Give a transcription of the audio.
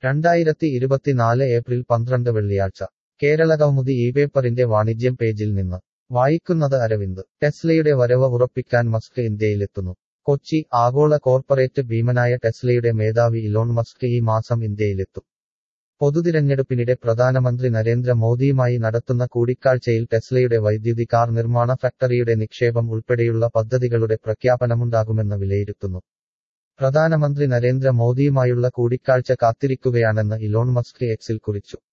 രണ്ടായിരത്തി ഇരുപത്തിനാല് ഏപ്രിൽ പന്ത്രണ്ട് വെള്ളിയാഴ്ച കേരളകൗമുദി ഈ പേപ്പറിന്റെ വാണിജ്യം പേജിൽ നിന്ന് വായിക്കുന്നത് അരവിന്ദ് ടെസ്ലയുടെ വരവ് ഉറപ്പിക്കാൻ മസ്ക് ഇന്ത്യയിലെത്തുന്നു കൊച്ചി ആഗോള കോർപ്പറേറ്റ് ഭീമനായ ടെസ്ലയുടെ മേധാവി ഇലോൺ മസ്ക് ഈ മാസം ഇന്ത്യയിലെത്തും പൊതുതിരഞ്ഞെടുപ്പിനിടെ പ്രധാനമന്ത്രി നരേന്ദ്ര മോദിയുമായി നടത്തുന്ന കൂടിക്കാഴ്ചയിൽ ടെസ്ലയുടെ വൈദ്യുതി കാർ നിർമ്മാണ ഫാക്ടറിയുടെ നിക്ഷേപം ഉൾപ്പെടെയുള്ള പദ്ധതികളുടെ പ്രഖ്യാപനമുണ്ടാകുമെന്ന് വിലയിരുത്തുന്നു പ്രധാനമന്ത്രി നരേന്ദ്ര മോദിയുമായുള്ള കൂടിക്കാഴ്ച കാത്തിരിക്കുകയാണെന്ന് ഇലോൺ മസ്ക് എക്സിൽ കുറിച്ചു